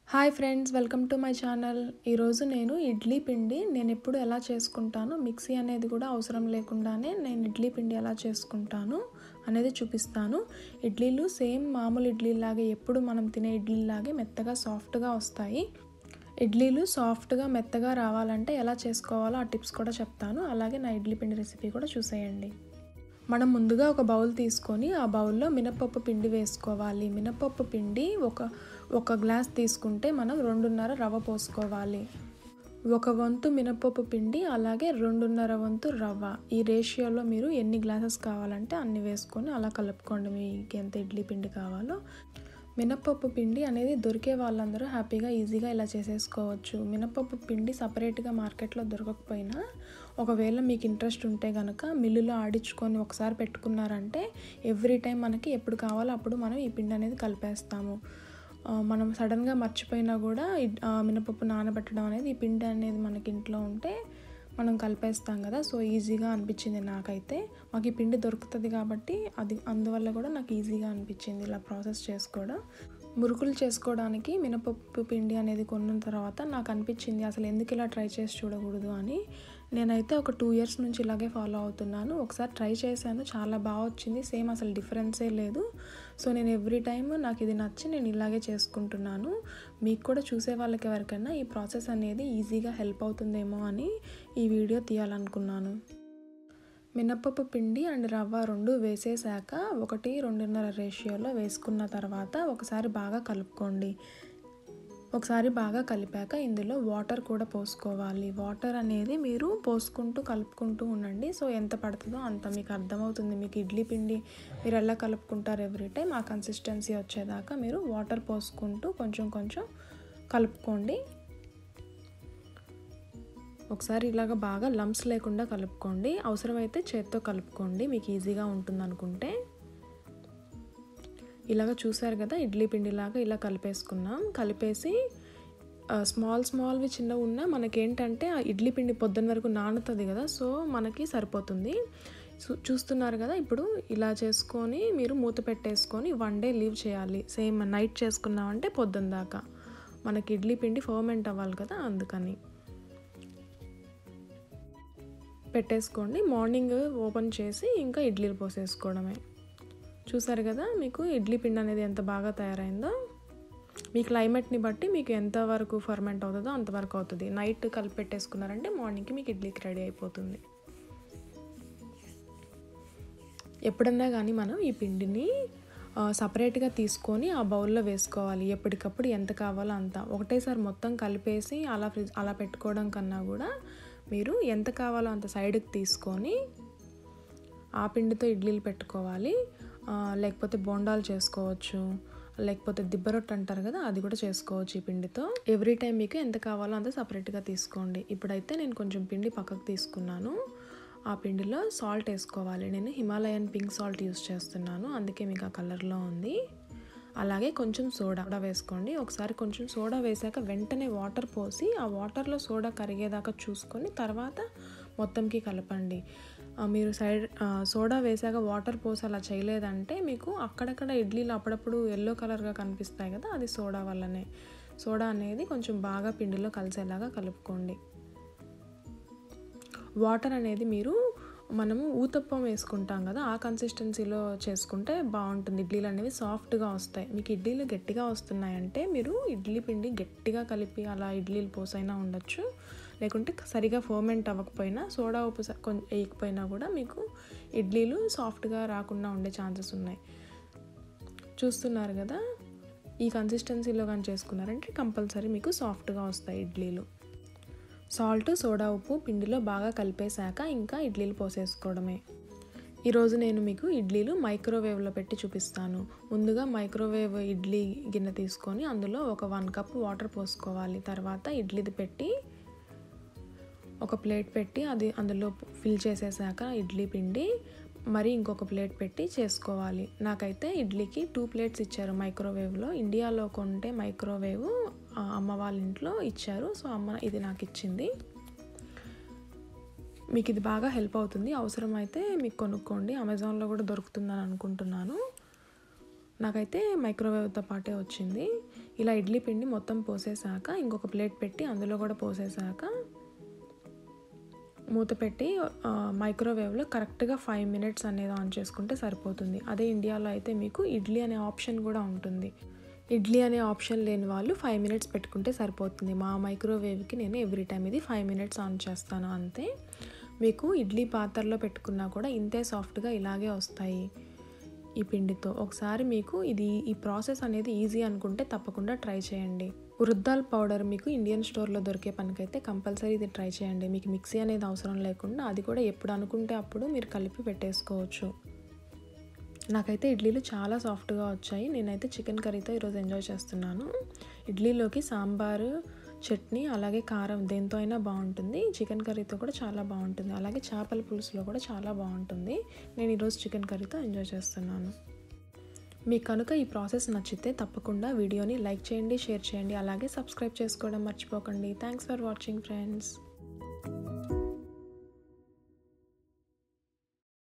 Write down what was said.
hi friends welcome to my channel ఈరోజు నేను ఇడ్లీ పిండి నేను ఎప్పుడు ఎలా చేసుకుంటాను మిక్సీ అనేది కూడా అవసరం లేకుండానే నేను ఇడ్లీ పిండి ఎలా చేసుకుంటాను అనేది చూపిస్తాను ఇడ్లీలు సేమ్ మామూలు ఇడ్లీలాగే ఎప్పుడు మనం తినే ఇడ్లీలాగే మెత్తగా సాఫ్ట్గా వస్తాయి ఇడ్లీలు సాఫ్ట్గా మెత్తగా రావాలంటే ఎలా చేసుకోవాలో ఆ టిప్స్ కూడా చెప్తాను అలాగే నా ఇడ్లీ పిండి రెసిపీ కూడా చూసేయండి మనం ముందుగా ఒక బౌల్ తీసుకొని ఆ బౌల్లో మినపప్పు పిండి వేసుకోవాలి మినపప్పు పిండి ఒక ఒక గ్లాస్ తీసుకుంటే మనం రెండున్నర రవ్వ పోసుకోవాలి ఒక వంతు మినపప్పు పిండి అలాగే రెండున్నర వంతు రవ్వ ఈ రేషియోలో మీరు ఎన్ని గ్లాసెస్ కావాలంటే అన్ని వేసుకొని అలా కలుపుకోండి మీకు ఎంత ఇడ్లీ పిండి కావాలో మినపప్పు పిండి అనేది దొరికే వాళ్ళందరూ హ్యాపీగా ఈజీగా ఇలా చేసేసుకోవచ్చు మినపప్పు పిండి సపరేట్గా మార్కెట్లో దొరకకపోయినా ఒకవేళ మీకు ఇంట్రెస్ట్ ఉంటే కనుక మిల్లులో ఆడించుకొని ఒకసారి పెట్టుకున్నారంటే ఎవ్రీ టైం మనకి ఎప్పుడు కావాలో అప్పుడు మనం ఈ పిండి అనేది కలిపేస్తాము మనం సడన్గా మర్చిపోయినా కూడా మినపప్పు నానబెట్టడం అనేది ఈ పిండి అనేది మనకి ఇంట్లో ఉంటే మనం కలిపేస్తాం కదా సో ఈజీగా అనిపించింది నాకైతే మాకు ఈ పిండి దొరుకుతుంది కాబట్టి అది అందువల్ల కూడా నాకు ఈజీగా అనిపించింది ఇలా ప్రాసెస్ చేసుకోవడం మురుకులు చేసుకోవడానికి మినపప్పు పిండి అనేది కొన్న తర్వాత నాకు అనిపించింది అసలు ఎందుకు ఇలా ట్రై చేసి చూడకూడదు అని నేనైతే ఒక టూ ఇయర్స్ నుంచి ఇలాగే ఫాలో అవుతున్నాను ఒకసారి ట్రై చేశాను చాలా బాగా వచ్చింది సేమ్ అసలు డిఫరెన్సే లేదు సో నేను ఎవ్రీ టైం నాకు ఇది నచ్చి నేను ఇలాగే చేసుకుంటున్నాను మీకు కూడా చూసే వాళ్ళకి ఎవరికైనా ఈ ప్రాసెస్ అనేది ఈజీగా హెల్ప్ అవుతుందేమో అని ఈ వీడియో తీయాలనుకున్నాను మినప్పప్పు పిండి అండ్ రవ్వ రెండు వేసేసాక ఒకటి రెండున్నర రేషియోలో వేసుకున్న తర్వాత ఒకసారి బాగా కలుపుకోండి ఒకసారి బాగా కలిపాక ఇందులో వాటర్ కూడా పోసుకోవాలి వాటర్ అనేది మీరు పోసుకుంటూ కలుపుకుంటూ ఉండండి సో ఎంత పడుతుందో అంత మీకు అర్థమవుతుంది మీకు ఇడ్లీ పిండి మీరు ఎలా కలుపుకుంటారు ఎవ్రీ టైం ఆ కన్సిస్టెన్సీ వచ్చేదాకా మీరు వాటర్ పోసుకుంటూ కొంచెం కొంచెం కలుపుకోండి ఒకసారి ఇలాగ బాగా లంప్స్ లేకుండా కలుపుకోండి అవసరమైతే చేత్తో కలుపుకోండి మీకు ఈజీగా ఉంటుంది అనుకుంటే ఇలాగ చూసారు కదా ఇడ్లీ పిండిలాగా ఇలా కలిపేసుకున్నాం కలిపేసి స్మాల్ స్మాల్వి చిన్న ఉన్నా మనకేంటంటే ఆ ఇడ్లీ పిండి పొద్దున్న వరకు నానుతుంది కదా సో మనకి సరిపోతుంది చూస్తున్నారు కదా ఇప్పుడు ఇలా చేసుకొని మీరు మూత పెట్టేసుకొని వన్ డే లీవ్ చేయాలి సేమ్ నైట్ చేసుకున్నామంటే పొద్దున్న దాకా మనకి ఇడ్లీ పిండి ఫర్మెంట్ అవ్వాలి కదా అందుకని పెట్టేసుకోండి మార్నింగ్ ఓపెన్ చేసి ఇంకా ఇడ్లీలు పోసేసుకోవడమే చూసారు కదా మీకు ఇడ్లీ పిండి అనేది ఎంత బాగా తయారైందో మీ క్లైమేట్ని బట్టి మీకు ఎంతవరకు ఫర్మెంట్ అవుతుందో అంతవరకు అవుతుంది నైట్ కలిపి పెట్టేసుకున్నారంటే మార్నింగ్కి మీకు ఇడ్లీకి రెడీ అయిపోతుంది ఎప్పుడన్నా కానీ మనం ఈ పిండిని సపరేట్గా తీసుకొని ఆ బౌల్లో వేసుకోవాలి ఎప్పటికప్పుడు ఎంత కావాలో అంత ఒకటేసారి మొత్తం కలిపేసి అలా ఫ్రిడ్జ్ అలా పెట్టుకోవడం కన్నా కూడా మీరు ఎంత కావాలో అంత సైడ్కి తీసుకొని ఆ పిండితో ఇడ్లీలు పెట్టుకోవాలి లేకపోతే బోండాలు చేసుకోవచ్చు లేకపోతే దిబ్బరొట్టు అంటారు కదా అది కూడా చేసుకోవచ్చు ఈ పిండితో ఎవ్రీ టైం మీకు ఎంత కావాలో అంత సపరేట్గా తీసుకోండి ఇప్పుడైతే నేను కొంచెం పిండి పక్కకు తీసుకున్నాను ఆ పిండిలో సాల్ట్ వేసుకోవాలి నేను హిమాలయన్ పింక్ సాల్ట్ యూస్ చేస్తున్నాను అందుకే మీకు ఆ కలర్లో ఉంది అలాగే కొంచెం సోడా కూడా వేసుకోండి ఒకసారి కొంచెం సోడా వేసాక వెంటనే వాటర్ పోసి ఆ వాటర్లో సోడా కరిగేదాకా చూసుకొని తర్వాత మొత్తంకి కలపండి మీరు సైడ్ సోడా వేసాక వాటర్ పోసి అలా చేయలేదంటే మీకు అక్కడక్కడ ఇడ్లీలు అప్పుడప్పుడు ఎల్లో కలర్గా కనిపిస్తాయి కదా అది సోడా వల్లనే సోడా అనేది కొంచెం బాగా పిండిలో కలిసేలాగా కలుపుకోండి వాటర్ అనేది మీరు మనము ఊతప్పం వేసుకుంటాం కదా ఆ కన్సిస్టెన్సీలో చేసుకుంటే బాగుంటుంది ఇడ్లీలు అనేవి సాఫ్ట్గా వస్తాయి మీకు ఇడ్లీలు గట్టిగా వస్తున్నాయంటే మీరు ఇడ్లీ పిండి గట్టిగా కలిపి అలా ఇడ్లీలు పోసైనా ఉండొచ్చు లేకుంటే సరిగా ఫర్మెంట్ అవ్వకపోయినా సోడా ఉప్పు కొంచెం వేయకపోయినా కూడా మీకు ఇడ్లీలు సాఫ్ట్గా రాకుండా ఉండే ఛాన్సెస్ ఉన్నాయి చూస్తున్నారు కదా ఈ కన్సిస్టెన్సీలో కానీ చేసుకున్నారంటే కంపల్సరీ మీకు సాఫ్ట్గా వస్తాయి ఇడ్లీలు సాల్ట్ సోడా ఉప్పు పిండిలో బాగా కలిపేశాక ఇంకా ఇడ్లీలు పోసేసుకోవడమే ఈరోజు నేను మీకు ఇడ్లీలు మైక్రోవేవ్లో పెట్టి చూపిస్తాను ముందుగా మైక్రోవేవ్ ఇడ్లీ గిన్నె తీసుకొని అందులో ఒక వన్ కప్ వాటర్ పోసుకోవాలి తర్వాత ఇడ్లీది పెట్టి ఒక ప్లేట్ పెట్టి అది అందులో ఫిల్ చేసేసాక ఇడ్లీ పిండి మరి ఇంకొక ప్లేట్ పెట్టి చేసుకోవాలి నాకైతే ఇడ్లీకి టూ ప్లేట్స్ ఇచ్చారు మైక్రోవేవ్లో ఇండియాలో కొంటే మైక్రోవేవ్ అమ్మ వాళ్ళ ఇంట్లో ఇచ్చారు సో అమ్మ ఇది నాకు ఇచ్చింది మీకు ఇది బాగా హెల్ప్ అవుతుంది అవసరమైతే మీకు కొనుక్కోండి అమెజాన్లో కూడా దొరుకుతుందని అనుకుంటున్నాను నాకైతే మైక్రోవేవ్తో పాటే వచ్చింది ఇలా ఇడ్లీ పిండి మొత్తం పోసేసాక ఇంకొక ప్లేట్ పెట్టి అందులో కూడా పోసేసాక మూత పెట్టి ఆ, మైక్రోవేవ్లో కరెక్ట్గా ఫైవ్ మినిట్స్ అనేది ఆన్ చేసుకుంటే సరిపోతుంది అదే ఇండియాలో అయితే మీకు ఇడ్లీ అనే ఆప్షన్ కూడా ఉంటుంది ఇడ్లీ అనే ఆప్షన్ లేని వాళ్ళు ఫైవ్ మినిట్స్ పెట్టుకుంటే సరిపోతుంది మా మైక్రోవేవ్కి నేను ఎవ్రీ టైం ఇది ఫైవ్ మినిట్స్ ఆన్ చేస్తాను అంతే మీకు ఇడ్లీ పాత్రలో పెట్టుకున్నా కూడా ఇంతే సాఫ్ట్గా ఇలాగే వస్తాయి ఈ పిండితో ఒకసారి మీకు ఇది ఈ ప్రాసెస్ అనేది ఈజీ అనుకుంటే తప్పకుండా ట్రై చేయండి ఉరుద్దాల్ పౌడర్ మీకు ఇండియన్ స్టోర్లో దొరికే పనికైతే కంపల్సరీ ఇది ట్రై చేయండి మీకు మిక్సీ అనేది అవసరం లేకుండా అది కూడా ఎప్పుడు అనుకుంటే అప్పుడు మీరు కలిపి పెట్టేసుకోవచ్చు నాకైతే ఇడ్లీలు చాలా సాఫ్ట్గా వచ్చాయి నేనైతే చికెన్ కర్రీతో ఈరోజు ఎంజాయ్ చేస్తున్నాను ఇడ్లీలోకి సాంబారు చట్నీ అలాగే కారం దేంతో అయినా బాగుంటుంది చికెన్ కర్రీతో కూడా చాలా బాగుంటుంది అలాగే చేపల పులుసులో కూడా చాలా బాగుంటుంది నేను ఈరోజు చికెన్ కర్రీతో ఎంజాయ్ చేస్తున్నాను మీకు కనుక ఈ ప్రాసెస్ నచ్చితే తప్పకుండా వీడియోని లైక్ చేయండి షేర్ చేయండి అలాగే సబ్స్క్రైబ్ చేసుకోవడం మర్చిపోకండి థ్యాంక్స్ ఫర్ వాచింగ్ ఫ్రెండ్స్